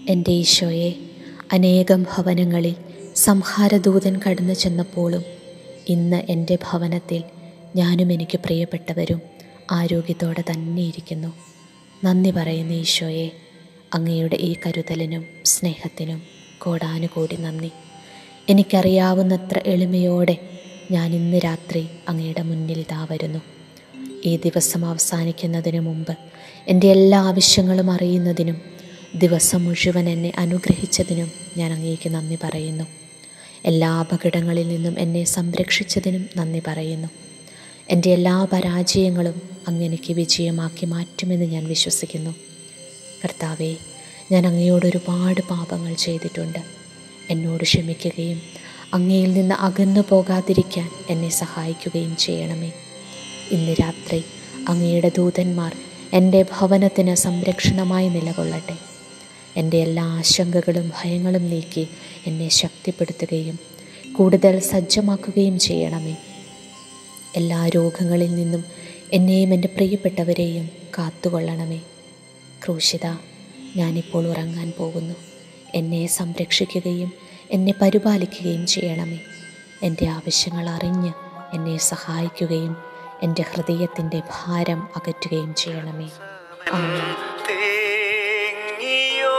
എൻ്റെ ഈശോയെ അനേകം ഭവനങ്ങളിൽ സംഹാരദൂതൻ കടന്നു ചെന്നപ്പോഴും ഇന്ന് എൻ്റെ ഭവനത്തിൽ ഞാനും എനിക്ക് പ്രിയപ്പെട്ടവരും ആരോഗ്യത്തോടെ തന്നെ ഇരിക്കുന്നു നന്ദി പറയുന്ന ഈശോയെ അങ്ങയുടെ ഈ കരുതലിനും സ്നേഹത്തിനും കോടാനുകൂടി നന്ദി എനിക്കറിയാവുന്നത്ര എളിമയോടെ ഞാൻ ഇന്ന് രാത്രി അങ്ങയുടെ മുന്നിൽ ഇതാ വരുന്നു ഈ ദിവസം അവസാനിക്കുന്നതിന് മുമ്പ് എൻ്റെ എല്ലാ ആവശ്യങ്ങളും അറിയുന്നതിനും ദിവസം മുഴുവൻ എന്നെ അനുഗ്രഹിച്ചതിനും ഞാൻ അങ്ങേക്ക് നന്ദി പറയുന്നു എല്ലാ അപകടങ്ങളിൽ നിന്നും എന്നെ സംരക്ഷിച്ചതിനും നന്ദി പറയുന്നു എൻ്റെ എല്ലാ പരാജയങ്ങളും അങ്ങനെക്ക് വിജയമാക്കി മാറ്റുമെന്ന് ഞാൻ വിശ്വസിക്കുന്നു കർത്താവെ ഞാൻ അങ്ങയോട് ഒരുപാട് പാപങ്ങൾ ചെയ്തിട്ടുണ്ട് എന്നോട് ക്ഷമിക്കുകയും അങ്ങയിൽ നിന്ന് അകന്നു പോകാതിരിക്കാൻ എന്നെ സഹായിക്കുകയും ചെയ്യണമേ ഇന്ന് രാത്രി അങ്ങയുടെ ദൂതന്മാർ എൻ്റെ ഭവനത്തിന് സംരക്ഷണമായി നിലകൊള്ളട്ടെ എൻ്റെ എല്ലാ ആശങ്കകളും ഭയങ്ങളും നീക്കി എന്നെ ശക്തിപ്പെടുത്തുകയും കൂടുതൽ സജ്ജമാക്കുകയും ചെയ്യണമേ എല്ലാ രോഗങ്ങളിൽ നിന്നും എന്നെയും എൻ്റെ പ്രിയപ്പെട്ടവരെയും കാത്തുകൊള്ളണമേ ക്രൂശിത ഞാനിപ്പോൾ ഉറങ്ങാൻ പോകുന്നു എന്നെ സംരക്ഷിക്കുകയും എന്നെ പരിപാലിക്കുകയും ചെയ്യണമേ എൻ്റെ ആവശ്യങ്ങൾ അറിഞ്ഞ് എന്നെ സഹായിക്കുകയും എൻ്റെ ഹൃദയത്തിൻ്റെ ഭാരം അകറ്റുകയും ചെയ്യണമേ ആമേൻ തേങ്ങിയോ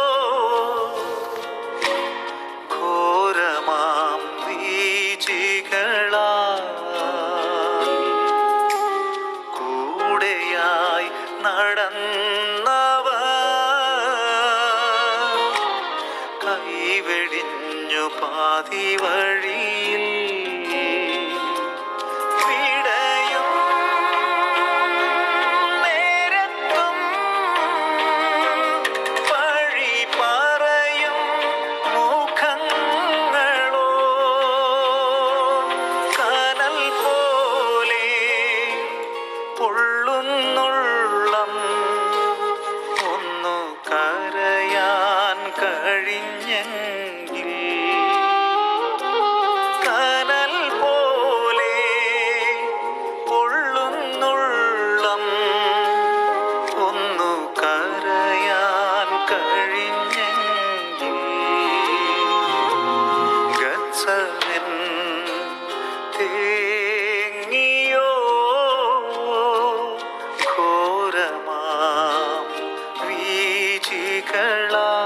ഘോരമാം വീചികളാ കൂടെയായി നടന്നവ കൈവെടിഞ്ഞു പാതി വഴിയിൽ വിടയും നേരത്തും വഴി പറയും മുഖങ്ങളോ കനൽ പോലെ പൊള്ളുന്നുള്ളം ഒന്നു കരയാൻ കഴിഞ്ഞെങ്കിൽ കനൽ പോലെ പൊള്ളുന്നുള്ളം ഒന്നു കരയാൻ കഴിഞ്ഞെങ്കിൽ ഗത്സമൻ തേങ്ങിയോ ഘോരമാം വീചികളാ